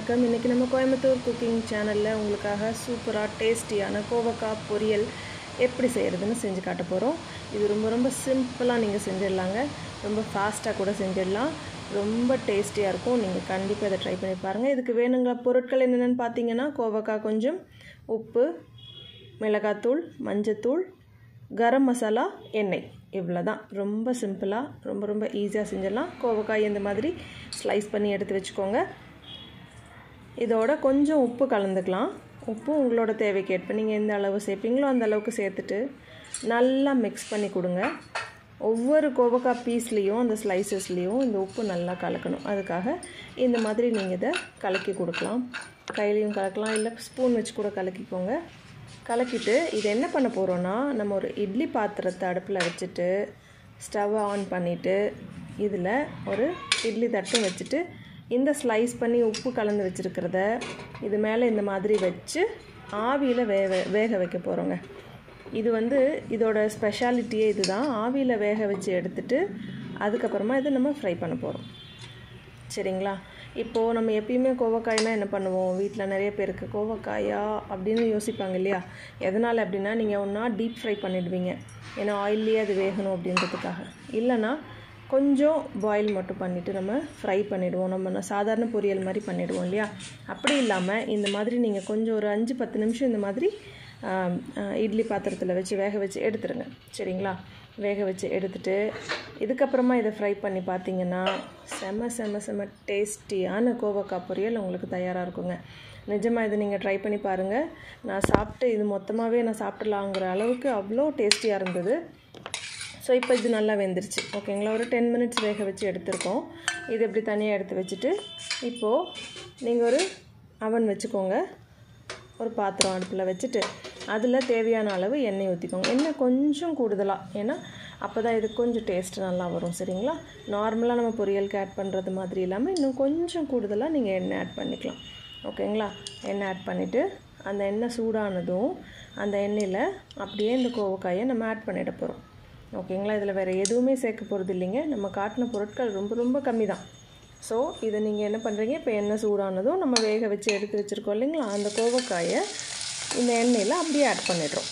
வணக்கம் இன்றைக்கி நம்ம கோயம்புத்தூர் குக்கிங் சேனலில் உங்களுக்காக சூப்பராக டேஸ்டியான கோவக்காய் பொரியல் எப்படி செய்கிறதுன்னு செஞ்சு காட்ட போகிறோம் இது ரொம்ப ரொம்ப சிம்பிளாக நீங்கள் செஞ்சிடலாங்க ரொம்ப ஃபாஸ்ட்டாக கூட செஞ்சிடலாம் ரொம்ப டேஸ்டியாக இருக்கும் நீங்கள் கண்டிப்பாக இதை ட்ரை பண்ணி பாருங்கள் இதுக்கு வேணுங்கிற பொருட்கள் என்னென்னு பார்த்தீங்கன்னா கோவக்காய் கொஞ்சம் உப்பு மிளகாத்தூள் மஞ்சத்தூள் கரம் மசாலா எண்ணெய் இவ்வளோ தான் ரொம்ப சிம்பிளாக ரொம்ப ரொம்ப ஈஸியாக செஞ்சிடலாம் கோவக்காய் இந்த மாதிரி ஸ்லைஸ் பண்ணி எடுத்து வச்சுக்கோங்க இதோட கொஞ்சம் உப்பு கலந்துக்கலாம் உப்பு உங்களோட தேவைக்கேற்ப நீங்கள் எந்த அளவு சேர்ப்பீங்களோ அந்த அளவுக்கு சேர்த்துட்டு நல்லா மிக்ஸ் பண்ணி கொடுங்க ஒவ்வொரு கோவக்காய் பீஸ்லேயும் அந்த ஸ்லைசஸ்லேயும் இந்த உப்பு நல்லா கலக்கணும் அதுக்காக இந்த மாதிரி நீங்கள் இதை கலக்கி கொடுக்கலாம் கையிலையும் கலக்கலாம் இல்லை ஸ்பூன் வச்சு கூட கலக்கிக்கோங்க கலக்கிட்டு இது என்ன பண்ண போகிறோன்னா நம்ம ஒரு இட்லி பாத்திரத்தை அடுப்பில் வச்சுட்டு ஸ்டவ் ஆன் பண்ணிவிட்டு இதில் ஒரு இட்லி தட்டும் வச்சுட்டு இந்த ஸ்லைஸ் பண்ணி உப்பு கலந்து வச்சுருக்கிறத இது மேலே இந்த மாதிரி வச்சு ஆவியில் வேக வேக வைக்க போகிறோங்க இது வந்து இதோட ஸ்பெஷாலிட்டியே இதுதான் ஆவியில் வேக வச்சு எடுத்துட்டு அதுக்கப்புறமா இதை நம்ம ஃப்ரை பண்ண போகிறோம் சரிங்களா இப்போது நம்ம எப்பயுமே கோவக்காய்னா என்ன பண்ணுவோம் வீட்டில் நிறைய பேருக்கு கோவக்காயா அப்படின்னு யோசிப்பாங்க இல்லையா எதனால் அப்படின்னா நீங்கள் ஒன்றா டீப் ஃப்ரை பண்ணிடுவீங்க ஏன்னா ஆயிலே அது வேகணும் அப்படின்றதுக்காக இல்லைன்னா கொஞ்சம் பாயில் மட்டும் பண்ணிவிட்டு நம்ம ஃப்ரை பண்ணிவிடுவோம் நம்ம சாதாரண பொரியல் மாதிரி பண்ணிவிடுவோம் இல்லையா அப்படி இல்லாமல் இந்த மாதிரி நீங்கள் கொஞ்சம் ஒரு அஞ்சு பத்து நிமிஷம் இந்த மாதிரி இட்லி பாத்திரத்தில் வச்சு வேக வச்சு எடுத்துருங்க சரிங்களா வேக வச்சு எடுத்துட்டு இதுக்கப்புறமா இதை ஃப்ரை பண்ணி பார்த்தீங்கன்னா செம செம செம டேஸ்டியான கோவக்காய் பொரியல் உங்களுக்கு தயாராக இருக்குங்க நிஜமாக இதை நீங்கள் ட்ரை பண்ணி பாருங்கள் நான் சாப்பிட்டு இது மொத்தமாகவே நான் சாப்பிடலாங்கிற அளவுக்கு அவ்வளோ டேஸ்டியாக இருந்தது ஸோ இப்போ இது நல்லா வெந்துருச்சு ஓகேங்களா ஒரு டென் மினிட்ஸ் வேக வச்சு எடுத்துருக்கோம் இது எப்படி தனியாக எடுத்து வச்சுட்டு இப்போது நீங்கள் ஒரு அவன் வச்சுக்கோங்க ஒரு பாத்திரம் அடுப்பில் வச்சுட்டு அதில் தேவையான அளவு எண்ணெய் ஊற்றிக்கோங்க எண்ணெய் கொஞ்சம் கூடுதலாக ஏன்னா அப்போ தான் இது கொஞ்சம் டேஸ்ட் நல்லா வரும் சரிங்களா நார்மலாக நம்ம பொரியலுக்கு ஆட் பண்ணுறது மாதிரி இல்லாமல் இன்னும் கொஞ்சம் கூடுதலாக நீங்கள் எண்ணெய் ஆட் பண்ணிக்கலாம் ஓகேங்களா எண்ணெய் ஆட் பண்ணிவிட்டு அந்த எண்ணெய் சூடானதும் அந்த எண்ணெயில் அப்படியே இந்த கோவக்காயை நம்ம ஆட் பண்ணிட போகிறோம் ஓகேங்களா இதில் வேறு எதுவுமே சேர்க்க போகிறது இல்லைங்க நம்ம காட்டின பொருட்கள் ரொம்ப ரொம்ப கம்மி தான் ஸோ இதை நீங்கள் என்ன பண்ணுறீங்க இப்போ எண்ணெய் சூடானதும் நம்ம வேக வச்சு எடுத்து வச்சுருக்கோம் இல்லைங்களா அந்த கோவக்காயை இந்த எண்ணெயில் அப்படியே ஆட் பண்ணிடுறோம்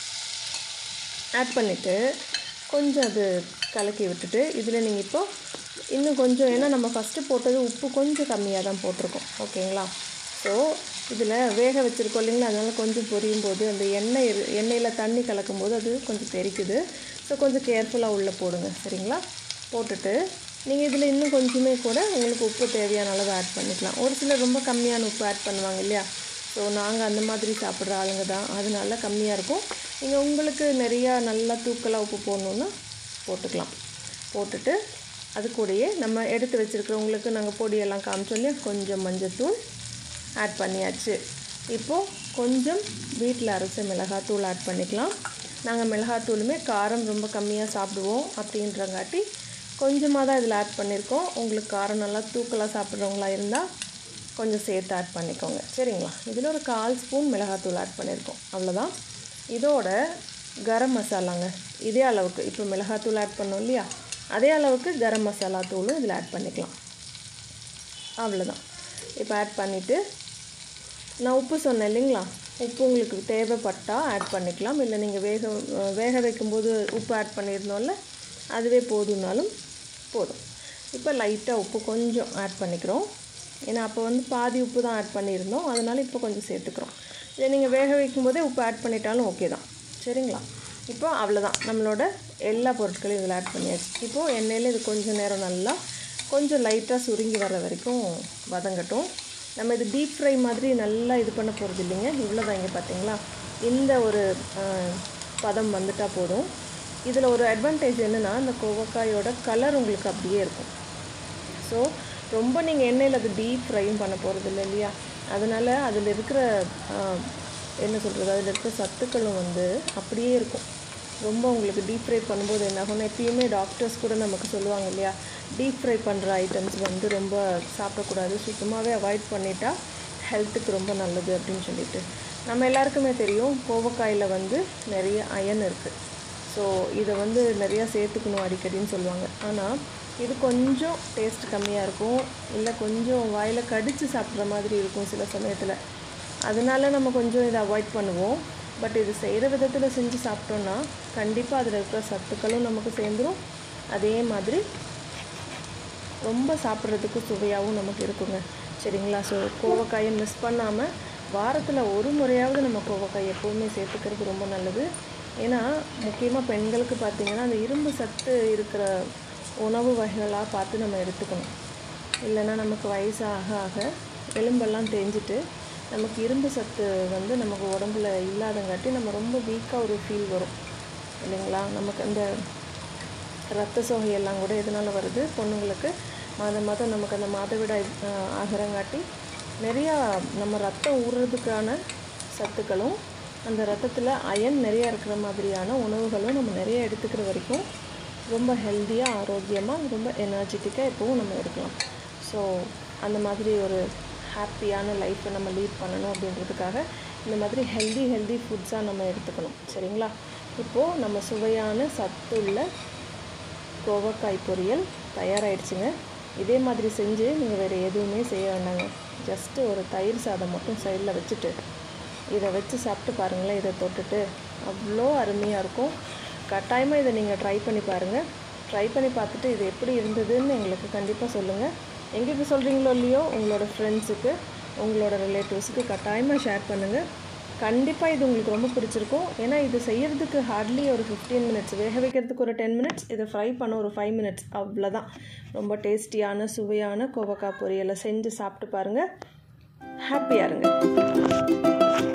ஆட் பண்ணிவிட்டு கொஞ்சம் அது கலக்கி விட்டுட்டு இதில் நீங்கள் இப்போ இன்னும் கொஞ்சம் ஏன்னா நம்ம ஃபஸ்ட்டு போட்டது உப்பு கொஞ்சம் கம்மியாக தான் போட்டிருக்கோம் ஓகேங்களா ஸோ இதில் வேக வச்சுருக்கோம் இல்லைங்களா அதனால் கொஞ்சம் பொரியும் போது அந்த எண்ணெய் எண்ணெயில் தண்ணி கலக்கும் போது அது கொஞ்சம் தெரிக்குது ஸோ கொஞ்சம் கேர்ஃபுல்லாக உள்ளே போடுங்க சரிங்களா போட்டுட்டு நீங்கள் இதில் இன்னும் கொஞ்சமே கூட உங்களுக்கு உப்பு தேவையான அளவு ஆட் பண்ணிக்கலாம் ஒரு சிலர் ரொம்ப கம்மியான உப்பு ஆட் பண்ணுவாங்க இல்லையா ஸோ நாங்கள் அந்த மாதிரி சாப்பிட்ற ஆளுங்க தான் அதனால கம்மியாக இருக்கும் நீங்கள் உங்களுக்கு நிறையா நல்லா தூக்கலாக உப்பு போடணுன்னா போட்டுக்கலாம் போட்டுட்டு அது கூடயே நம்ம எடுத்து வச்சுருக்கிறவங்களுக்கு நாங்கள் பொடியெல்லாம் காமிச்சோம் இல்லையா கொஞ்சம் மஞ்சத்தூள் ஆட் பண்ணியாச்சு இப்போது கொஞ்சம் வீட்டில் அரைச்ச மிளகாத்தூள் ஆட் பண்ணிக்கலாம் நாங்கள் மிளகாத்தூளுமே காரம் ரொம்ப கம்மியாக சாப்பிடுவோம் அப்படின்றங்காட்டி கொஞ்சமாக தான் இதில் ஆட் பண்ணியிருக்கோம் உங்களுக்கு காரம் நல்லா தூக்கலாக சாப்பிட்றவங்களா இருந்தால் கொஞ்சம் சேர்த்து ஆட் பண்ணிக்கோங்க சரிங்களா இதில் ஒரு கால் ஸ்பூன் மிளகாத்தூள் ஆட் பண்ணியிருக்கோம் அவ்வளோதான் இதோட கரம் மசாலாங்க இதே அளவுக்கு இப்போ மிளகாத்தூள் ஆட் பண்ணோம் இல்லையா அதே அளவுக்கு கரம் மசாலா தூளும் இதில் ஆட் பண்ணிக்கலாம் அவ்வளோதான் இப்போ ஆட் பண்ணிவிட்டு நான் உப்பு சொன்னேன் இல்லைங்களா உப்பு உங்களுக்கு தேவைப்பட்டால் ஆட் பண்ணிக்கலாம் இல்லை நீங்கள் வேக வேக வைக்கும்போது உப்பு ஆட் பண்ணியிருந்தோம்ல அதுவே போதும்னாலும் போதும் இப்போ லைட்டாக உப்பு கொஞ்சம் ஆட் பண்ணிக்கிறோம் ஏன்னா அப்போ வந்து பாதி உப்பு தான் ஆட் பண்ணியிருந்தோம் அதனால் இப்போ கொஞ்சம் சேர்த்துக்கிறோம் இதை நீங்கள் வேக வைக்கும்போதே உப்பு ஆட் பண்ணிட்டாலும் ஓகே தான் சரிங்களா இப்போ அவ்வளோதான் நம்மளோட எல்லா பொருட்களையும் இதில் ஆட் பண்ணியாச்சு இப்போது எண்ணெயில் இது கொஞ்சம் நேரம் நல்லா கொஞ்சம் லைட்டாக சுருங்கி வர வரைக்கும் வதங்கட்டும் நம்ம இது டீப் ஃப்ரை மாதிரி நல்லா இது பண்ண போகிறது இல்லைங்க இவ்வளோ தான் இங்கே பார்த்தீங்களா இந்த ஒரு பதம் வந்துட்டால் போதும் இதில் ஒரு அட்வான்டேஜ் என்னென்னா இந்த கோவக்காயோட கலர் உங்களுக்கு அப்படியே இருக்கும் ஸோ ரொம்ப நீங்கள் எண்ணெயில் அது டீப் ஃப்ரையும் பண்ண போகிறது இல்லை இல்லையா அதனால் அதில் இருக்கிற என்ன சொல்கிறது அதில் இருக்கிற சத்துக்களும் வந்து அப்படியே இருக்கும் ரொம்ப உங்களுக்கு டீப் ஃப்ரை பண்ணும்போது என்ன ஆகும்னா எப்பயுமே டாக்டர்ஸ் கூட நமக்கு சொல்லுவாங்க இல்லையா டீப் ஃப்ரை பண்ணுற ஐட்டம்ஸ் வந்து ரொம்ப சாப்பிடக்கூடாது சுத்தமாகவே அவாய்ட் பண்ணிட்டா ஹெல்த்துக்கு ரொம்ப நல்லது அப்படின்னு சொல்லிட்டு நம்ம எல்லாருக்குமே தெரியும் கோவக்காயில் வந்து நிறைய அயன் இருக்குது ஸோ இதை வந்து நிறையா சேர்த்துக்கணும் அடிக்கடின்னு சொல்லுவாங்க ஆனால் இது கொஞ்சம் டேஸ்ட் கம்மியாக இருக்கும் இல்லை கொஞ்சம் வாயில் கடித்து சாப்பிட்ற மாதிரி இருக்கும் சில சமயத்தில் அதனால நம்ம கொஞ்சம் இதை அவாய்ட் பண்ணுவோம் பட் இது செய்கிற விதத்தில் செஞ்சு சாப்பிட்டோன்னா கண்டிப்பாக அதில் இருக்கிற சத்துக்களும் நமக்கு சேர்ந்துடும் அதே மாதிரி ரொம்ப சாப்பிட்றதுக்கு சுவையாகவும் நமக்கு இருக்குங்க சரிங்களா ஸோ கோவக்காயை மிஸ் பண்ணாமல் வாரத்தில் ஒரு முறையாவது நம்ம கோவக்காய் எப்போவுமே சேர்த்துக்கிறது ரொம்ப நல்லது ஏன்னா முக்கியமாக பெண்களுக்கு பார்த்திங்கன்னா அந்த இரும்பு சத்து இருக்கிற உணவு வகைகளாக பார்த்து நம்ம எடுத்துக்கணும் இல்லைன்னா நமக்கு வயசு ஆக ஆக எலும்பெல்லாம் தேஞ்சிட்டு நமக்கு இரும்பு சத்து வந்து நமக்கு உடம்புல இல்லாதங்காட்டி நம்ம ரொம்ப வீக்காக ஒரு ஃபீல் வரும் இல்லைங்களா நமக்கு அந்த ரத்த சோகையெல்லாம் கூட எதனால் வருது பொண்ணுங்களுக்கு மாதம் மாதம் நமக்கு அந்த மாதவிடாய் ஆகிறங்காட்டி நிறையா நம்ம ரத்தம் ஊறுறதுக்கான சத்துக்களும் அந்த ரத்தத்தில் அயன் நிறையா இருக்கிற மாதிரியான உணவுகளும் நம்ம நிறைய எடுத்துக்கிற வரைக்கும் ரொம்ப ஹெல்த்தியாக ஆரோக்கியமாக ரொம்ப எனர்ஜெட்டிக்காக எப்போவும் நம்ம இருக்கலாம் ஸோ அந்த மாதிரி ஒரு ஹாப்பியான லைஃப்பை நம்ம லீட் பண்ணணும் அப்படின்றதுக்காக இந்த மாதிரி ஹெல்தி ஹெல்தி ஃபுட்ஸாக நம்ம எடுத்துக்கணும் சரிங்களா இப்போது நம்ம சுவையான சத்துள்ள கோவக்காய் பொரியல் தயாராகிடுச்சுங்க இதே மாதிரி செஞ்சு நீங்கள் வேறு எதுவுமே செய்ய வேண்டாங்க ஜஸ்ட்டு ஒரு தயிர் சாதம் மட்டும் சைடில் வச்சுட்டு இதை வச்சு சாப்பிட்டு பாருங்களேன் இதை தொட்டுட்டு அவ்வளோ அருமையாக இருக்கும் கட்டாயமாக இதை நீங்கள் ட்ரை பண்ணி பாருங்கள் ட்ரை பண்ணி பார்த்துட்டு இது எப்படி இருந்ததுன்னு எங்களுக்கு கண்டிப்பாக சொல்லுங்கள் எங்களுக்கு சொல்கிறீங்களோ இல்லையோ உங்களோட ஃப்ரெண்ட்ஸுக்கு உங்களோட ரிலேட்டிவ்ஸுக்கு கட்டாயமாக ஷேர் பண்ணுங்கள் கண்டிப்பாக இது உங்களுக்கு ரொம்ப பிடிச்சிருக்கும் ஏன்னா இது செய்கிறதுக்கு ஹார்ட்லி ஒரு ஃபிஃப்டீன் மினிட்ஸ் வேக வைக்கிறதுக்கு ஒரு டென் மினிட்ஸ் இதை ஃப்ரை பண்ண ஒரு ஃபைவ் மினிட்ஸ் அவ்வளோதான் ரொம்ப டேஸ்டியான சுவையான கோவக்காய் பொரியலை செஞ்சு சாப்பிட்டு பாருங்கள் ஹாப்பியாக இருங்க